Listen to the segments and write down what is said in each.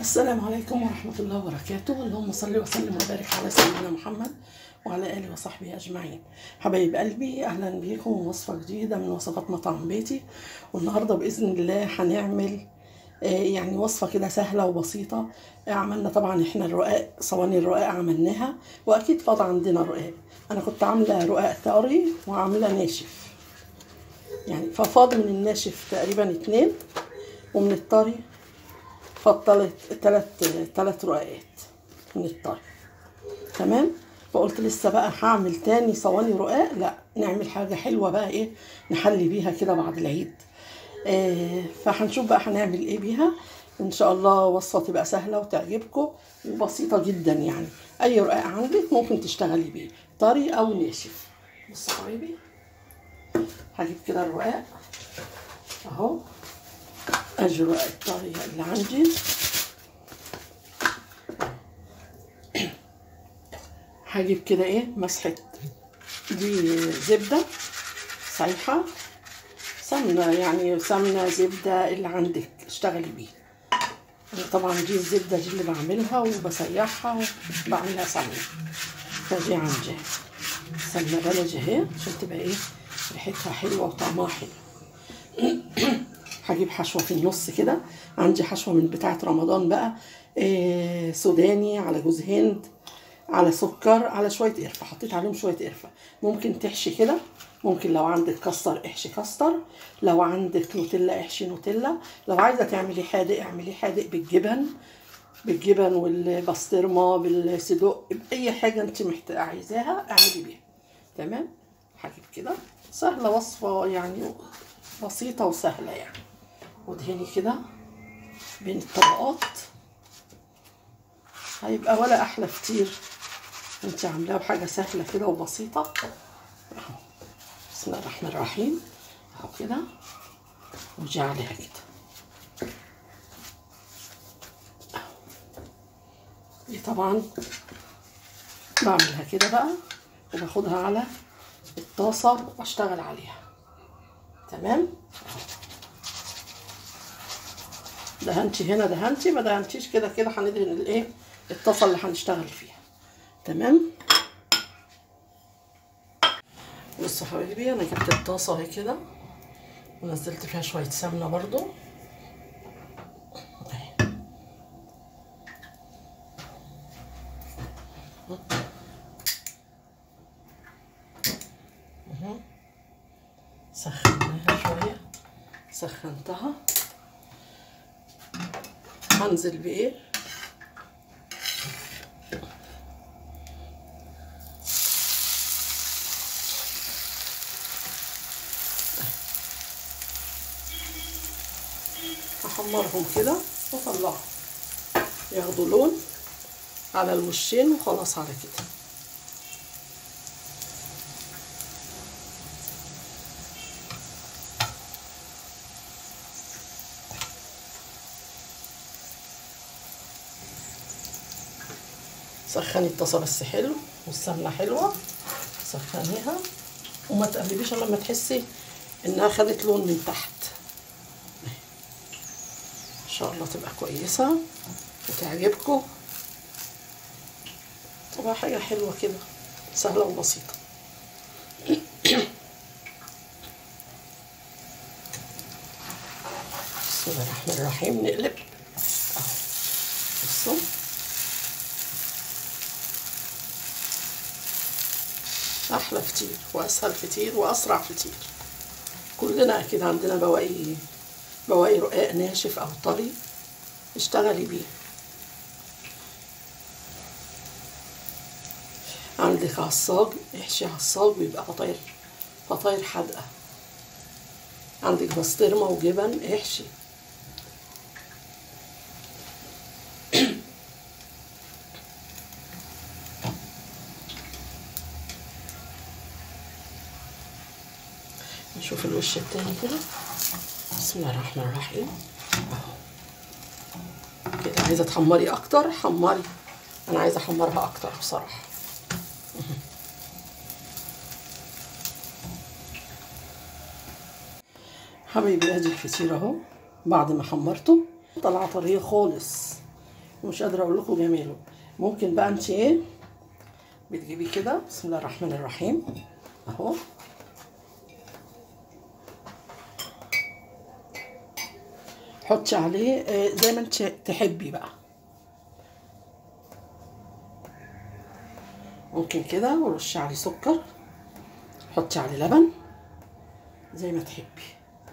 السلام عليكم ورحمة الله وبركاته اللهم صل وسلم وبارك على سيدنا محمد وعلى آله وصحبه أجمعين حبايب قلبي أهلا بيكم وصفة جديدة من وصفات مطعم بيتي والنهاردة بإذن الله هنعمل آه، يعني وصفة كده سهلة وبسيطة آه، عملنا طبعا احنا الرقاق صواني الرقاق عملناها وأكيد فاض عندنا رقاق أنا كنت عاملة رقاق طري وعاملة ناشف يعني ففاض من الناشف تقريبا اتنين ومن الطري فضلت تلات تلات رقاقات من الطري تمام فقلت لسه بقى هعمل تاني صواني رقاق لا نعمل حاجة حلوة بقى ايه نحلي بيها كده بعد العيد آه فهنشوف بقى هنعمل ايه بيها ان شاء الله وصفة تبقى سهلة وتعجبكم وبسيطة جدا يعني اي رقاق عندك ممكن تشتغلي بيه طري او ناشف بصوا حبايبي هجيب كده الرقاق اهو اجرى الطريقة اللي عندي هجيب كده ايه مسحة دي زبدة صيحة سمنة يعني سمنة زبدة اللي عندك اشتغلي بيه أنا طبعا دي الزبدة دي اللي بعملها وبسيحها وبعملها سمنة فدي عندي سمنة بلدي اهي عشان تبقى ايه ريحتها حلوة وطعمها حلو هجيب حشوة في النص كده عندي حشوة من بتاعة رمضان بقى إيه سوداني على جوز هند على سكر على شوية قرفة حطيت عليهم شوية قرفة ممكن تحشي كده ممكن لو عندك كستر احشي كستر لو عندك نوتيلا احشي نوتيلا لو عايزة تعملي حادق اعملي حادق بالجبن بالجبن والبسطرمة بالصدق بأي حاجة انت محتاجة عايزاها اعملي بيها تمام هجيب كده سهلة وصفة يعني بسيطة وسهلة يعني ودهني كده بين الطبقات هيبقى ولا احلى كتير انت عاملاه بحاجه سهله كده وبسيطه اهو بسم الله الرحمن الرحيم اهو كده وجي عليها كده أهو. دي طبعا بعملها كده بقى وباخدها على الطاسه واشتغل عليها تمام دهنتي هنا دهنتي ما دهنتيش كده كده هندهن الايه الطاسه اللي هنشتغل فيها تمام بصوا حبايبي انا جبت الطاسه اهي كده ونزلت فيها شويه سمنه برضو اهي اهو. سخناها شويه سخنتها هنزل بايه احمرهم كده واطلعهم ياخدوا لون على الوشين وخلاص على كده سخني الطاسه بس حلو والسمنه حلوه سخنيها وما تقلبيش الا لما تحسي انها خدت لون من تحت ان شاء الله تبقى كويسه وتعجبكم تبقى حاجه حلوه كده سهله وبسيطه بسم الله الرحمن الرحيم نقلب اهو بصوا احلى كتير واسهل كتير واسرع كتير كلنا اكيد عندنا بواقي بواقي رقاق ناشف او طري اشتغلي بيه عندك عصاج احشي عصاج بيبقى فطاير فطاير حادقه عندك بسطرمه وجبن احشي نشوف الوش التاني كده بسم الله الرحمن الرحيم اهو كده عايزه تحمري اكتر حمري انا عايزه احمرها اكتر بصراحه حبايبي ادي الفطير اهو بعد ما حمرته طلع طريه خالص مش قادره اقول لكم جماله ممكن بقى انت ايه بتجيبيه كده بسم الله الرحمن الرحيم اهو حطي عليه آه، زي ما انت تحبي بقى ممكن كده ورشي عليه سكر حطي عليه لبن زي ما تحبي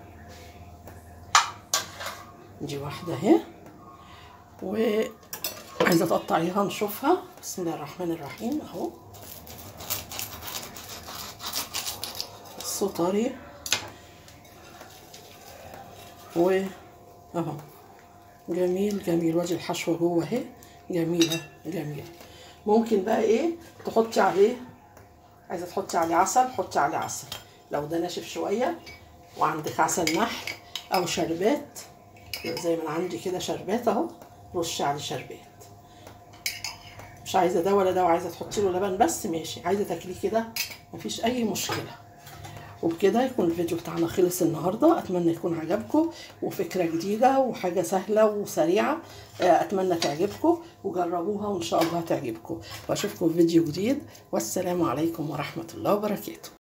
دي واحدة اهي وعايزة تقطعيها نشوفها بسم الله الرحمن الرحيم اهو الصوت طري و اهو جميل جميل وادي الحشوة جوه اهي جميلة جميلة ممكن بقى ايه تحطي عليه عايزة تحطي عليه عسل حطي عليه عسل لو ده ناشف شوية وعندك عسل نحل او شربات زي ما انا عندي كده شربات اهو رشي عليه شربات مش عايزه ده ولا ده وعايزه تحطي له لبن بس ماشي عايزه تاكليه كده مفيش اي مشكله وبكده يكون الفيديو بتاعنا خلص النهارده اتمنى يكون عجبكم وفكره جديده وحاجه سهله وسريعه آه، اتمنى تعجبكم وجربوها وان شاء الله تعجبكم واشوفكم في فيديو جديد والسلام عليكم ورحمه الله وبركاته